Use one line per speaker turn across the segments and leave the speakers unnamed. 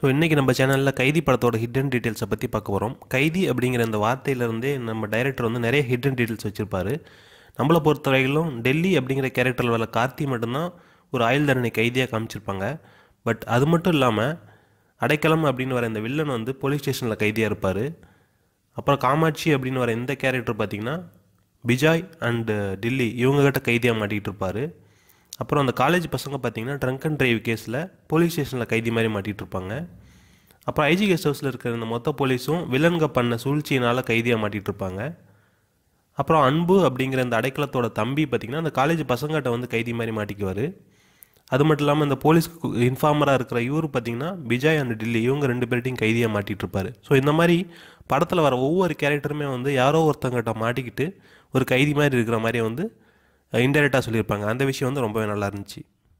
so இன்றைக்கி நம்ம சேனலில் கைதி படத்தோட ஹிடன் டீட்டெயில்ஸை பற்றி பார்க்க போகிறோம் கைதி அப்படிங்கிற இந்த வார்த்தையிலேருந்தே நம்ம டைரக்டர் வந்து நிறைய ஹிடன் டீட்டெயில்ஸ் வச்சுருப்பாரு நம்மளை பொறுத்தவரையிலும் டெல்லி அப்படிங்கிற கேரக்டரில் வர கார்த்தி மட்டும்தான் ஒரு ஆயுள் தண்டனை கைதியாக காமிச்சிருப்பாங்க பட் அது மட்டும் இல்லாமல் அடைக்கலம் அப்படின்னு வர இந்த வில்லன் வந்து போலீஸ் ஸ்டேஷனில் கைதியாக இருப்பார் அப்புறம் காமாட்சி அப்படின்னு வர இந்த கேரக்டர் பார்த்திங்கன்னா பிஜாய் அண்டு டில்லி இவங்ககிட்ட கைதியாக மாட்டிக்கிட்டு இருப்பார் அப்புறம் அந்த காலேஜ் பசங்க பார்த்தீங்கன்னா ட்ரங்க் அண்ட் டிரைவ் கேஸில் போலீஸ் ஸ்டேஷனில் கைதி மாதிரி மாட்டிகிட்டு இருப்பாங்க அப்புறம் ஐஜி கெஸ்ட் ஹவுஸில் இருக்கிற இந்த மொத்த போலீஸும் வில்லன்க பண்ண சூழ்ச்சியினால் கைதியாக மாட்டிகிட்டு இருப்பாங்க அப்புறம் அன்பு அப்படிங்கிற இந்த அடைக்கலத்தோட தம்பி பார்த்திங்கன்னா அந்த காலேஜ் பசங்ககிட்ட வந்து கைதி மாதிரி மாட்டிக்குவார் அது மட்டும் இல்லாமல் இந்த போலீஸ்க்கு இன்ஃபார்மராக இருக்கிற இவர் பார்த்தீங்கன்னா விஜய் அண்ட் டில்லி இவங்க ரெண்டு பேர்ட்டையும் கைதியாக மாட்டிகிட்டு இருப்பாரு ஸோ இந்த மாதிரி படத்தில் வர ஒவ்வொரு கேரக்டருமே வந்து யாரோ ஒருத்தங்கிட்ட மாட்டிக்கிட்டு ஒரு கைதி மாதிரி இருக்கிற மாதிரி வந்து இன்டெரக்டாக சொல்லியிருப்பாங்க அந்த விஷயம் வந்து ரொம்பவே நல்லா இருந்துச்சு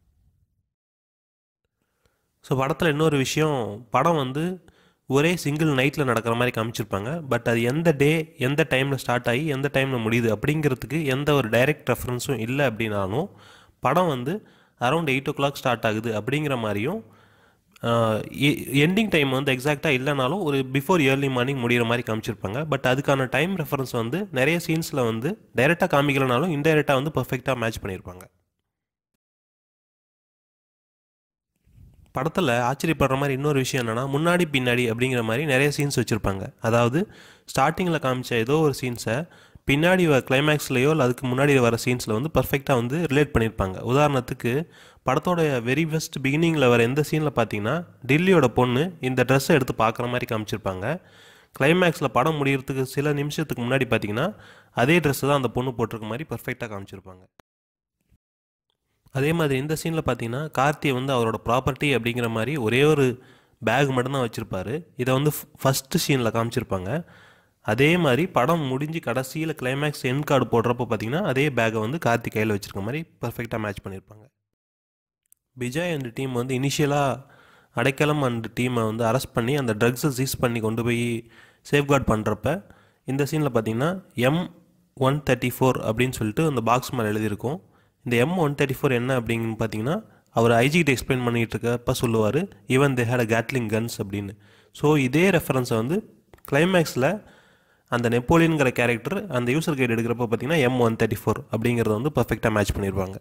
ஸோ படத்தில் இன்னொரு விஷயம் படம் வந்து ஒரே சிங்கிள் நைட்டில் நடக்கிற மாதிரி காமிச்சிருப்பாங்க பட் அது எந்த டே எந்த டைமில் ஸ்டார்ட் ஆகி எந்த டைமில் முடியுது அப்படிங்கிறதுக்கு எந்த ஒரு டைரக்ட் ரெஃபரன்ஸும் இல்லை அப்படின்னாலும் படம் வந்து around eight o'clock start ஆகுது அப்படிங்கிற மாதிரியும் எண்டிங் டைம் வந்து எக்ஸாக்டாக இல்லைனாலும் ஒரு பிஃபோர் இயர்லி மார்னிங் முடிகிற மாதிரி காமிச்சிருப்பாங்க பட் அதுக்கான டைம் ரெஃபரன்ஸ் வந்து நிறைய சீன்ஸில் வந்து டைரெக்டாக காமிக்கலனாலும் இன்டைரக்டாக வந்து பர்ஃபெக்டாக மேட்ச் பண்ணியிருப்பாங்க படத்தில் ஆச்சரியப்படுற மாதிரி இன்னொரு விஷயம் என்னென்னா முன்னாடி பின்னாடி அப்படிங்கிற மாதிரி நிறைய சீன்ஸ் வச்சுருப்பாங்க அதாவது ஸ்டார்டிங்கில் காமிச்ச ஏதோ ஒரு சீன்ஸை பின்னாடி வர கிளைமேக்ஸ்லேயோ இல்லை அதுக்கு முன்னாடி வர சீன்ஸில் வந்து பர்ஃபெக்டாக வந்து ரிலேட் பண்ணியிருப்பாங்க உதாரணத்துக்கு படத்தோட வெரி பெஸ்ட் பிகினிங்கில் வர எந்த சீனில் பார்த்தீங்கன்னா டில்லியோட பொண்ணு இந்த ட்ரெஸ்ஸை எடுத்து பார்க்குற மாதிரி காமிச்சிருப்பாங்க கிளைமேக்ஸில் படம் முடிகிறதுக்கு சில நிமிஷத்துக்கு முன்னாடி பார்த்தீங்கன்னா அதே ட்ரெஸ்ஸை தான் அந்த பொண்ணு போட்டிருக்க மாதிரி பர்ஃபெக்டாக காமிச்சிருப்பாங்க அதே மாதிரி இந்த சீனில் பார்த்தீங்கன்னா கார்த்தியை வந்து அவரோட ப்ராப்பர்ட்டி அப்படிங்கிற மாதிரி ஒரே ஒரு பேக் மட்டும்தான் வச்சுருப்பாரு இதை வந்து ஃபஸ்ட்டு சீனில் காமிச்சிருப்பாங்க அதே மாதிரி படம் முடிஞ்சு கடைசியில் கிளைமேக்ஸ் என் கார்டு போடுறப்போ பார்த்தீங்கன்னா அதே பேக்கை வந்து கார்த்தி கையில் வச்சுருக்க மாதிரி பர்ஃபெக்டாக மேட்ச் பண்ணியிருப்பாங்க விஜய் அண்ட் டீம் வந்து இனிஷியலாக அடைக்கலம் அண்ட் டீமை வந்து அரெஸ்ட் பண்ணி அந்த ட்ரக்ஸை சீஸ் பண்ணி கொண்டு போய் சேஃப்கார்ட் பண்ணுறப்ப இந்த சீனில் பார்த்தீங்கன்னா எம் ஒன் தேர்ட்டி ஃபோர் அப்படின்னு சொல்லிட்டு அந்த பாக்ஸ் மேலே எழுதியிருக்கும் இந்த எம் ஒன் தேர்ட்டி ஃபோர் என்ன அப்படின்னு பார்த்தீங்கன்னா அவர் ஐஜிகிட்ட எக்ஸ்பிளைன் பண்ணிகிட்டு இருக்கப்ப சொல்லுவார் even they hate a gatling guns அப்படின்னு ஸோ இதே ரெஃபரன்ஸை வந்து கிளைமேக்ஸில் அந்த நெப்போலியன்கிற கேரக்டர் அந்த யூசர் கைட் எடுக்கிறப்ப பார்த்தீங்கன்னா எம் ஒன் தேர்ட்டி ஃபோர் அப்படிங்கிறத வந்து பர்ஃபெக்டாக மேட்ச் பண்ணியிருப்பாங்க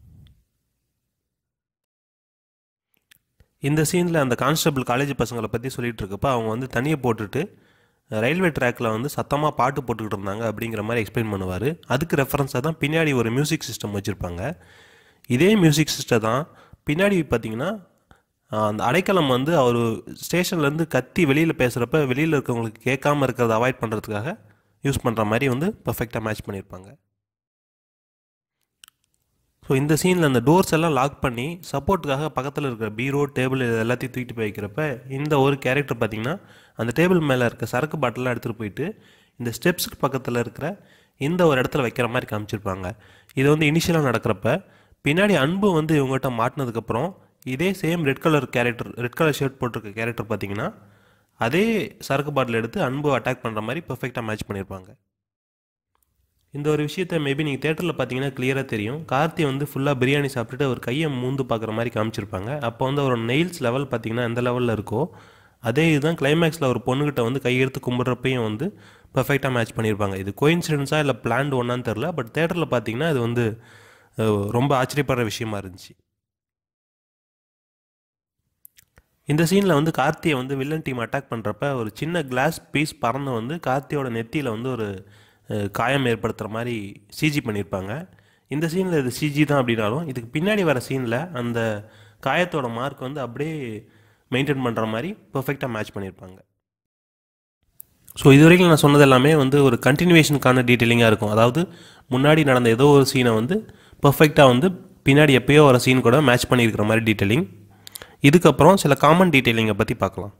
இந்த சீனில் அந்த கான்ஸ்டபிள் காலேஜ் பசங்களை பற்றி சொல்லிகிட்டு இருக்கப்ப அவங்க வந்து தனியை போட்டுட்டு ரயில்வே ட்ராக்கில் வந்து சத்தமாக பாட்டு போட்டுக்கிட்டு இருந்தாங்க அப்படிங்கிற மாதிரி எக்ஸ்பிளைன் பண்ணுவார் அதுக்கு ரெஃபரன்ஸாக தான் பின்னாடி ஒரு மியூசிக் சிஸ்டம் வச்சுருப்பாங்க இதே மியூசிக் சிஸ்டம் தான் பின்னாடி பார்த்தீங்கன்னா அந்த அடைக்கலம் வந்து அவர் ஸ்டேஷன்லேருந்து கத்தி வெளியில் பேசுகிறப்ப வெளியில் இருக்கவங்களுக்கு கேட்காம இருக்கிறத அவாய்ட் பண்ணுறதுக்காக யூஸ் பண்ணுற மாதிரி வந்து பர்ஃபெக்டாக மேட்ச் பண்ணியிருப்பாங்க ஸோ இந்த சீனில் அந்த டோர்ஸ் எல்லாம் லாக் பண்ணி சப்போர்ட்டுக்காக பக்கத்தில் இருக்கிற பீரோ டேபிள் இது எல்லாத்தையும் தூக்கிட்டு போய் வைக்கிறப்ப இந்த ஒரு கேரக்டர் பார்த்திங்கன்னா அந்த டேபிள் மேலே இருக்க சரக்கு பாட்டிலாம் எடுத்துகிட்டு போயிட்டு இந்த ஸ்டெப்ஸுக்கு பக்கத்தில் இருக்கிற இந்த ஒரு இடத்துல வைக்கிற மாதிரி காமிச்சிருப்பாங்க இது வந்து இனிஷியலாக நடக்கிறப்ப பின்னாடி அன்பு வந்து இவங்ககிட்ட மாட்டினதுக்கப்புறம் இதே same red colour character red colour shirt போட்டிருக்க கேரக்டர் பார்த்தீங்கன்னா அதே சரக்கு பாட்டில் எடுத்து அன்பு அட்டாக் பண்ணுற மாதிரி பர்ஃபெக்டாக மேட்ச் பண்ணியிருப்பாங்க இந்த ஒரு விஷயத்த மேபி நீங்கள் தேட்டரில் பார்த்தீங்கன்னா கிளியராக தெரியும் கார்த்தி வந்து ஃபுல்லாக பிரியாணி சாப்பிட்டுட்டு அவர் கையை மூந்து பார்க்குற மாதிரி காமிச்சிருப்பாங்க அப்போ வந்து அவரோட நெயில்ஸ் லெவல் பார்த்தீங்கன்னா எந்த லெவலில் இருக்கோ அதே இதுதான் கிளைமேக்ஸில் ஒரு பொண்ணுகிட்ட வந்து கையெடுத்து கும்பிட்றப்பையும் வந்து பர்ஃபெக்டாக மேட்ச் பண்ணியிருப்பாங்க இது கோயின்சிடென்ஸாக இல்லை பிளான்டு ஒன்றான்னு தெரில பட் தேட்டரில் பார்த்தீங்கன்னா இது வந்து ரொம்ப ஆச்சரியப்படுற விஷயமா இருந்துச்சு இந்த சீனில் வந்து கார்த்தியை வந்து வில்லன் டீம் அட்டாக் பண்ணுறப்ப ஒரு சின்ன கிளாஸ் பீஸ் பறந்து வந்து கார்த்தியோட நெத்தியில் வந்து ஒரு காயம் ஏற்படுத்துகிற மாதிரி சிஜி பண்ணியிருப்பாங்க இந்த சீனில் இது சிஜி தான் அப்படின்னாலும் இதுக்கு பின்னாடி வர சீனில் அந்த காயத்தோட மார்க் வந்து அப்படியே மெயின்டைன் பண்ணுற மாதிரி பர்ஃபெக்டாக மேட்ச் பண்ணியிருப்பாங்க ஸோ இது வரைக்கும் நான் சொன்னது எல்லாமே வந்து ஒரு கண்டினியூவேஷனுக்கான டீட்டெயிலிங்காக இருக்கும் அதாவது முன்னாடி நடந்த ஏதோ ஒரு சீனை வந்து பர்ஃபெக்டாக வந்து பின்னாடி எப்பயோ வர சீன் கூட மேட்ச் பண்ணியிருக்கிற மாதிரி டீட்டெயிலிங் இதுக்கப்புறம் சில காமன் டீட்டெயிலிங்கை பற்றி பார்க்கலாம்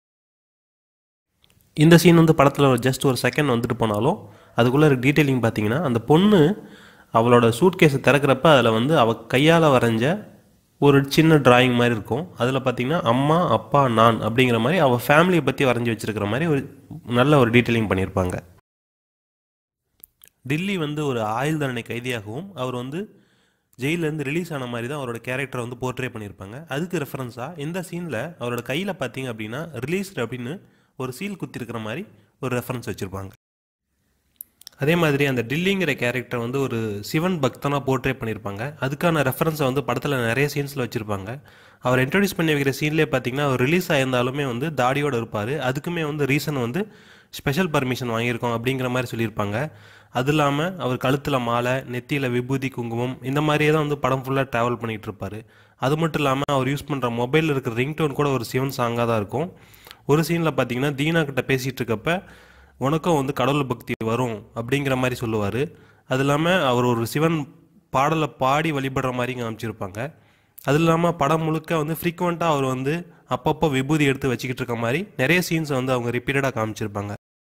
இந்த சீன் வந்து படத்தில் ஜஸ்ட் ஒரு செகண்ட் வந்துட்டு போனாலும் அதுக்குள்ளே இருக்க டீட்டெயிலிங் பார்த்தீங்கன்னா அந்த பொண்ணு அவளோட சூட் கேஸை திறக்கிறப்ப அதில் வந்து அவள் கையால் வரைஞ்ச ஒரு சின்ன டிராயிங் மாதிரி இருக்கும் அதில் பார்த்தீங்கன்னா அம்மா அப்பா நான் அப்படிங்கிற மாதிரி அவள் ஃபேமிலியை பற்றி வரைஞ்சி வச்சுருக்கிற மாதிரி ஒரு நல்ல ஒரு டீட்டெயிலிங் பண்ணியிருப்பாங்க டில்லி வந்து ஒரு ஆயுள் தண்டனை கைதியாகவும் அவர் வந்து ஜெயிலேருந்து ரிலீஸ் ஆன மாதிரி தான் அவரோட கேரக்டரை வந்து போர்ட்ரே பண்ணியிருப்பாங்க அதுக்கு ரெஃபரன்ஸாக இந்த சீனில் அவரோட கையில் பார்த்தீங்க அப்படின்னா ரிலீஸ்டு அப்படின்னு ஒரு சீல் குத்திருக்கிற மாதிரி ஒரு ரெஃபரன்ஸ் வச்சுருப்பாங்க அதே மாதிரி அந்த டில்லிங்கிற கேரக்டர் வந்து ஒரு சிவன் பக்தனாக போர்ட்ரே பண்ணியிருப்பாங்க அதுக்கான ரெஃபரன்ஸை வந்து படத்தில் நிறைய சீன்ஸில் வச்சுருப்பாங்க அவர் இன்ட்ரடியூஸ் பண்ணி வைக்கிற சீன்லேயே பார்த்தீங்கன்னா அவர் ரிலீஸ் ஆயிருந்தாலுமே வந்து தாடியோடு இருப்பார் அதுக்குமே வந்து ரீசன் வந்து ஸ்பெஷல் பர்மிஷன் வாங்கியிருக்கோம் அப்படிங்கிற மாதிரி சொல்லியிருப்பாங்க அது இல்லாமல் அவர் கழுத்தில் மாலை நெத்தியில் விபூதி குங்குமம் இந்த மாதிரியே தான் வந்து படம் ஃபுல்லாக ட்ராவல் பண்ணிகிட்டு இருப்பார் அது மட்டும் இல்லாமல் அவர் யூஸ் பண்ணுற மொபைலில் இருக்கிற ரிங்டோன் கூட ஒரு சிவன் சாங்காக தான் இருக்கும் ஒரு சீனில் பார்த்தீங்கன்னா தீனா கிட்ட பேசிகிட்டு இருக்கப்ப உனக்கும் வந்து கடவுள் பக்தி வரும் அப்படிங்கிற மாதிரி சொல்லுவார் அது இல்லாமல் அவர் ஒரு சிவன் பாடலை பாடி வழிபடுற மாதிரி காமிச்சிருப்பாங்க அது இல்லாமல் படம் முழுக்க வந்து ஃப்ரீக்வெண்ட்டாக அவர் வந்து அப்பப்போ விபூதி எடுத்து வச்சுக்கிட்டு இருக்க மாதிரி நிறைய சீன்ஸை வந்து அவங்க ரிப்பீட்டடாக காமிச்சிருப்பாங்க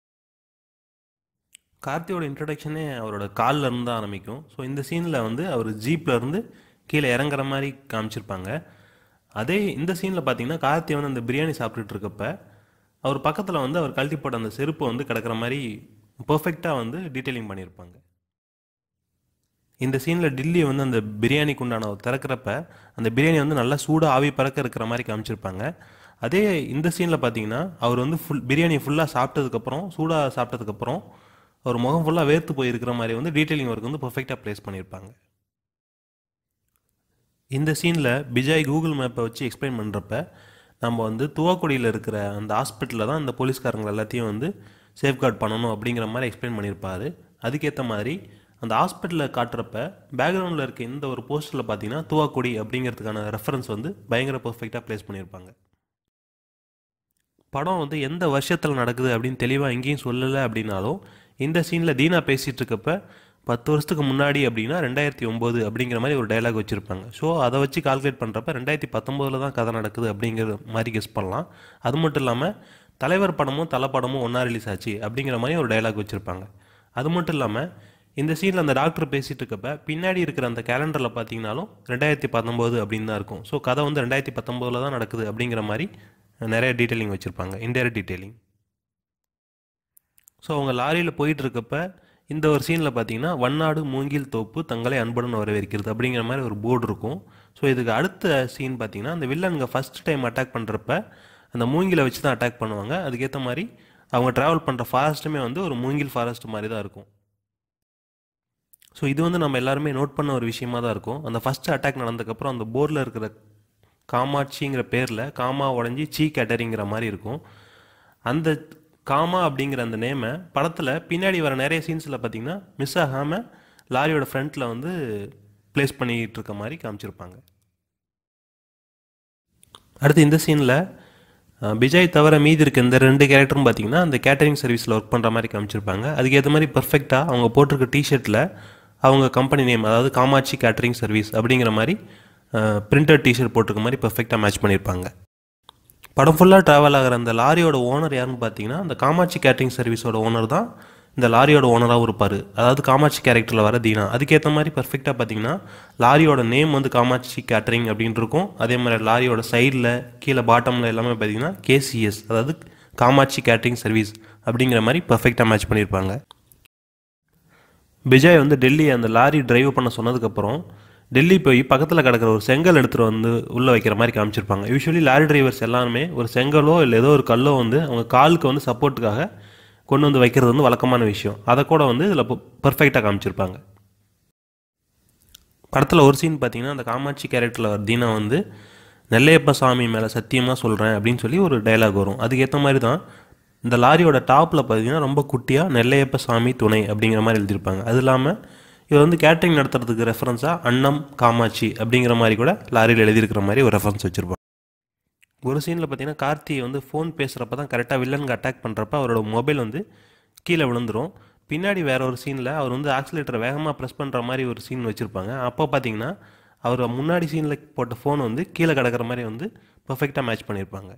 கார்த்தியோட இன்ட்ரடக்ஷனே அவரோட காலில் இருந்து தான் ஆரம்பிக்கும் ஸோ இந்த சீனில் வந்து அவர் ஜீப்பில் இருந்து கீழே இறங்குற மாதிரி காமிச்சிருப்பாங்க அதே இந்த சீனில் பார்த்தீங்கன்னா கார்த்தி வந்து அந்த பிரியாணி சாப்பிட்டுட்டு இருக்கப்ப அவர் பக்கத்தில் வந்து அவர் கழட்டி போட்ட அந்த செருப்பு வந்து கிடக்கிற மாதிரி பர்ஃபெக்டாக வந்து டீட்டெயிலிங் பண்ணியிருப்பாங்க இந்த சீனில் டில்லி வந்து அந்த பிரியாணிக்கு உண்டான திறக்கிறப்ப அந்த பிரியாணி வந்து நல்லா சூடாக ஆவி பறக்க இருக்கிற மாதிரி காமிச்சிருப்பாங்க அதே இந்த சீனில் பார்த்தீங்கன்னா அவர் வந்து ஃபுல் பிரியாணி ஃபுல்லாக சாப்பிட்டதுக்கப்புறம் சூடாக சாப்பிட்டதுக்கப்புறம் அவர் முகம் ஃபுல்லாக வேர்த்து போயிருக்கிற மாதிரி வந்து டீட்டெயிலிங் ஒர்க் வந்து பர்ஃபெக்டாக ப்ளேஸ் பண்ணியிருப்பாங்க இந்த சீனில் பிஜாய் கூகுள் மேப்பை வச்சு எக்ஸ்பிளைன் பண்ணுறப்ப நம்ம வந்து துவாக்குடியில் இருக்கிற அந்த ஹாஸ்பிட்டலில் தான் இந்த போலீஸ்காரங்க எல்லாத்தையும் வந்து சேஃப்கார்ட் பண்ணணும் அப்படிங்கிற மாதிரி எக்ஸ்பிளைன் பண்ணியிருப்பாரு அதுக்கேற்ற மாதிரி அந்த ஹாஸ்பிட்டலில் காட்டுறப்ப பேக்ரவுண்டில் இருக்க இந்த ஒரு போஸ்டரில் பார்த்தீங்கன்னா துவாக்குடி அப்படிங்கிறதுக்கான ரெஃபரன்ஸ் வந்து பயங்கர பர்ஃபெக்டாக ப்ளேஸ் பண்ணியிருப்பாங்க படம் வந்து எந்த வருஷத்தில் நடக்குது அப்படின்னு தெளிவாக எங்கேயும் சொல்லலை அப்படின்னாலும் இந்த சீனில் தீனா பேசிகிட்டு இருக்கப்ப பத்து வருஷத்துக்கு முன்னாடி அப்படின்னா ரெண்டாயிரத்தி ஒம்பது அப்படிங்கிற மாதிரி ஒரு டைலாக் வச்சுருப்பாங்க ஸோ அதை வச்சு கால்குலேட் பண்ணுறப்ப ரெண்டாயிரத்தி பத்தொம்போதில் தான் கதை நடக்குது அப்படிங்கிற மாதிரி கெஸ் பண்ணலாம் அது மட்டும் இல்லாமல் தலைவர் படமும் தலை படமும் ஒன்றா ரிலீஸ் ஆச்சு அப்படிங்கிற மாதிரி ஒரு டைலாக் வச்சுருப்பாங்க அது மட்டும் இல்லாமல் இந்த சீனில் அந்த டாக்டர் பேசிகிட்டு இருக்கப்ப பின்னாடி இருக்கிற அந்த கேலண்டரில் பார்த்தீங்கனாலும் ரெண்டாயிரத்தி பத்தொம்போது அப்படின்னு தான் இருக்கும் ஸோ கதை வந்து ரெண்டாயிரத்தி பத்தொம்போதில் தான் நடக்குது அப்படிங்கிற மாதிரி நிறைய டீட்டெயிலிங் வச்சுருப்பாங்க இன்டைரக்ட் டீட்டெயிலிங் ஸோ அவங்க லாரியில் போயிட்டு இருக்கப்ப இந்த ஒரு சீனில் பார்த்தீங்கன்னா வண்ணாடு மூங்கில் தோப்பு தங்களை அன்புடன் வரவேற்கிறது அப்படிங்கிற மாதிரி ஒரு போர்டு இருக்கும் ஸோ இதுக்கு அடுத்த சீன் பார்த்தீங்கன்னா அந்த வில்லனுங்க ஃபஸ்ட் டைம் அட்டாக் பண்ணுறப்ப அந்த மூங்கிலை வச்சு தான் அட்டாக் பண்ணுவாங்க அதுக்கேற்ற மாதிரி அவங்க ட்ராவல் பண்ணுற ஃபாரஸ்ட்டுமே வந்து ஒரு மூங்கில் ஃபாரஸ்ட் மாதிரி தான் இருக்கும் ஸோ இது வந்து நம்ம எல்லாருமே நோட் பண்ண ஒரு விஷயமா தான் இருக்கும் அந்த ஃபஸ்ட்டு அட்டாக் நடந்ததுக்கப்புறம் அந்த போர்டில் இருக்கிற காமாட்சிங்கிற பேரில் காமா உடஞ்சி சீ கேட்டரிங்கிற மாதிரி இருக்கும் அந்த காமா அப்படிங்கிற அந்த நேமை படத்தில் பின்னாடி வர நிறைய சீன்ஸில் பார்த்தீங்கன்னா மிஸ் ஆகாமல் லாரியோட ஃப்ரண்ட்டில் வந்து ப்ளேஸ் பண்ணிகிட்டு இருக்க மாதிரி காமிச்சிருப்பாங்க அடுத்து இந்த சீனில் விஜய் தவிர மீதி இருக்க இந்த ரெண்டு கேரக்டரும் பார்த்தீங்கன்னா அந்த கேட்டரிங் சர்வீஸில் ஒர்க் பண்ணுற மாதிரி காமிச்சிருப்பாங்க அதுக்கேற்ற மாதிரி பர்ஃபெக்டாக அவங்க போட்டிருக்க டிஷர்ட்டில் அவங்க கம்பெனி நேம் அதாவது காமாட்சி கேட்டரிங் சர்வீஸ் அப்படிங்கிற மாதிரி பிரிண்டட் டிஷர்ட் போட்டிருக்க மாதிரி பர்ஃபெக்டாக மேட்ச் பண்ணியிருப்பாங்க படம் ஃபுல்லாக ட்ராவல் ஆகிற அந்த லாரியோட ஓனர் யாருன்னு பார்த்தீங்கன்னா அந்த காமாட்சி கேட்டரிங் சர்வீஸோட ஓனர் தான் இந்த லாரியோட ஓனராகவும் இருப்பார் அதாவது காமாட்சி கேரக்டரில் வர தீனா அதுக்கேற்ற மாதிரி பர்ஃபெக்டாக பார்த்தீங்கன்னா லாரியோட நேம் வந்து காமாட்சி கேட்டரிங் அப்படின்னு இருக்கும் அதே மாதிரி லாரியோட சைடில் கீழே பாட்டமில் எல்லாமே பார்த்தீங்கன்னா கேசிஎஸ் அதாவது காமாட்சி கேட்டரிங் சர்வீஸ் அப்படிங்கிற மாதிரி பர்ஃபெக்டாக மேட்ச் பண்ணியிருப்பாங்க விஜய் வந்து டெல்லி அந்த லாரி டிரைவ் பண்ண சொன்னதுக்கப்புறம் டெல்லி போய் பக்கத்தில் கிடக்கிற ஒரு செங்கல் எடுத்துகிட்டு வந்து உள்ளே வைக்கிற மாதிரி காமிச்சிருப்பாங்க யூஸ்வலி லாரி டிரைவர்ஸ் எல்லாருமே ஒரு செங்கலோ இல்லை ஏதோ ஒரு கல்லோ வந்து அவங்க காலுக்கு வந்து சப்போர்ட்டுக்காக கொண்டு வந்து வைக்கிறது வந்து வழக்கமான விஷயம் அதை கூட வந்து இதில் பர்ஃபெக்டாக காமிச்சிருப்பாங்க படத்தில் ஒரு சீன் பார்த்தீங்கன்னா அந்த காமாட்சி கேரக்டரில் வர தீனா வந்து நெல்லையப்ப சாமி மேலே சத்தியமாக சொல்கிறேன் அப்படின்னு சொல்லி ஒரு டைலாக் வரும் அதுக்கேற்ற மாதிரி தான் இந்த லாரியோட டாப்பில் பார்த்தீங்கன்னா ரொம்ப குட்டியாக நெல்லையப்ப சாமி துணை அப்படிங்கிற மாதிரி எழுதியிருப்பாங்க அது இல்லாமல் இவர் வந்து கேட்டரிங் நடத்துறதுக்கு ரெஃபரன்ஸாக அன்னம் காமாட்சி அப்படிங்கிற மாதிரி கூட லாரியில் எழுதியிருக்கிற மாதிரி ஒரு ரெஃபரன்ஸ் வச்சுருப்பாங்க ஒரு சீனில் பார்த்தீங்கன்னா கார்த்தி வந்து ஃபோன் பேசுகிறப்ப தான் கரெக்டாக வில்லனுக்கு அட்டாக் பண்ணுறப்ப அவரோட மொபைல் வந்து கீழே விழுந்துரும் பின்னாடி வேற ஒரு சீனில் அவர் வந்து ஆக்சிலேட்டரை வேகமாக ப்ரெஸ் பண்ணுற மாதிரி ஒரு சீன் வச்சுருப்பாங்க அப்போ பார்த்தீங்கன்னா அவர் முன்னாடி சீனில் போட்ட ஃபோன் வந்து கீழே கிடக்கிற மாதிரி வந்து பர்ஃபெக்டாக மேட்ச் பண்ணியிருப்பாங்க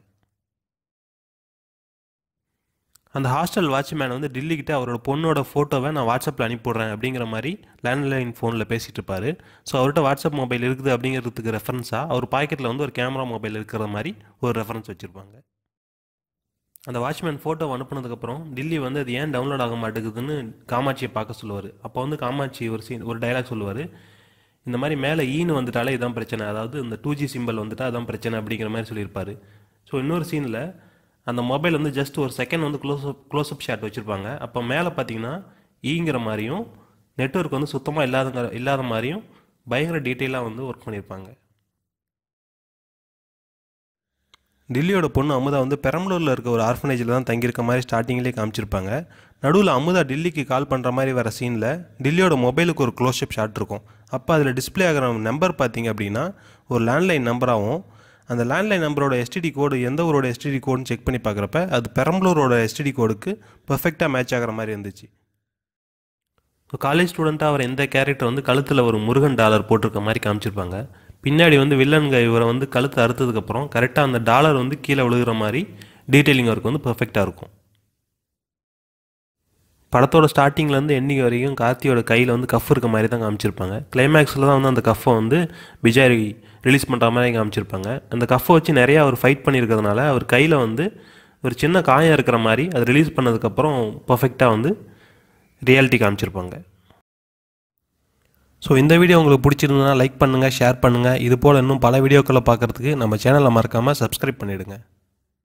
அந்த ஹாஸ்டல் வாட்ச்மேன் வந்து டெல்லிக்கிட்ட அவரோட பொண்ணோட ஃபோட்டோவை நான் வாட்ஸ்அப்பில் அனுப்பிவிட்றேன் அப்படிங்கிற மாதிரி லேண்ட்லைன் ஃபோனில் பேசிகிட்டு இருப்பார் ஸோ அவர்கிட்ட வாட்ஸ்அப் மொபைல் இருக்குது அப்படிங்கிறதுக்கு ரெஃபரன்ஸாக அவர் பாக்கெட்டில் வந்து ஒரு கேமரா மொபைல் இருக்கிற மாதிரி ஒரு ரெஃபரன்ஸ் வச்சுருப்பாங்க அந்த வாட்ச்மேன் ஃபோட்டோ அனுப்புனதுக்கப்புறம் டில்லி வந்து அது ஏன் டவுன்லோட் ஆக மாட்டேங்குதுன்னு காமாட்சியை பார்க்க சொல்லுவார் அப்போ வந்து காமாட்சி ஒரு சீன் ஒரு டைலாக் சொல்லுவார் இந்த மாதிரி மேலே ஈன்னு வந்துட்டாலே இதான் பிரச்சனை அதாவது இந்த டூ ஜி சிம்பிள் வந்துட்டா அதான் பிரச்சனை அப்படிங்கிற மாதிரி சொல்லியிருப்பாரு ஸோ இன்னொரு சீனில் அந்த மொபைல் வந்து ஜஸ்ட் ஒரு செகண்ட் வந்து close up close up shot வச்சுருப்பாங்க அப்போ மேலே பார்த்தீங்கன்னா ஈங்கிற மாதிரியும் நெட்ஒர்க் வந்து சுத்தமாக இல்லாத இல்லாத மாதிரியும் பயங்கர டீட்டெயிலாக வந்து ஒர்க் பண்ணியிருப்பாங்க டில்லியோட பொண்ணு அமுதா வந்து பெரம்பலூரில் இருக்க ஒரு ஆர்ஃபனேஜில் தான் தங்கியிருக்க மாதிரி ஸ்டார்டிங்லேயே காமிச்சிருப்பாங்க நடுவில் அமுதா டில்லிக்கு கால் பண்ணுற மாதிரி வர சீனில் டில்லியோட மொபைலுக்கு ஒரு க்ளோஸ்அப் ஷாட் இருக்கும் அப்போ அதில் டிஸ்பிளே ஆகிற நம்பர் பார்த்தீங்க அப்படின்னா ஒரு லேண்ட்லைன் நம்பராகவும் அந்த லேண்ட்லைன் நம்பரோட எஸ்டிடி கோடு எந்த ஊரோட எஸ்டிடி கோடுன்னு செக் பண்ணி பார்க்குறப்ப அது பெரம்பலூரோட எஸ்டிடி கோடுக்கு பர்ஃபெக்டாக மேட்ச் ஆகிற மாதிரி இருந்துச்சு ஸோ காலேஜ் ஸ்டூடெண்ட்டாக அவர் எந்த கேரக்டர் வந்து கழுத்தில் ஒரு முருகன் டாலர் போட்டிருக்க மாதிரி காமிச்சிருப்பாங்க பின்னாடி வந்து வில்லன்க இவரை வந்து கழுத்தை அறுத்ததுக்கப்புறம் கரெக்டாக அந்த டாலர் வந்து கீழே விழுகிற மாதிரி டீட்டெயிலிங் ஒர்க் வந்து பர்ஃபெக்டாக இருக்கும் படத்தோட ஸ்டார்டிங்லேருந்து எண்டிங் வரைக்கும் கார்த்தியோட கையில் வந்து கஃப் இருக்க மாதிரி தான் காமிச்சிருப்பாங்க கிளைமேக்ஸில் தான் வந்து அந்த கஃப்பை வந்து விஜய் ரிலீஸ் பண்ணுற மாதிரி காமிச்சிருப்பாங்க அந்த கஃப்பை வச்சு நிறையா அவர் ஃபைட் பண்ணியிருக்கிறதுனால அவர் கையில் வந்து ஒரு சின்ன காயம் இருக்கிற மாதிரி அது ரிலீஸ் பண்ணதுக்கப்புறம் பர்ஃபெக்டாக வந்து ரியாலிட்டி காமிச்சிருப்பாங்க ஸோ இந்த வீடியோ உங்களுக்கு பிடிச்சிருந்ததுன்னா லைக் பண்ணுங்கள் ஷேர் பண்ணுங்கள் இது போல் இன்னும் பல வீடியோக்களை பார்க்குறதுக்கு நம்ம சேனலை மறக்காமல் சப்ஸ்கிரைப் பண்ணிவிடுங்க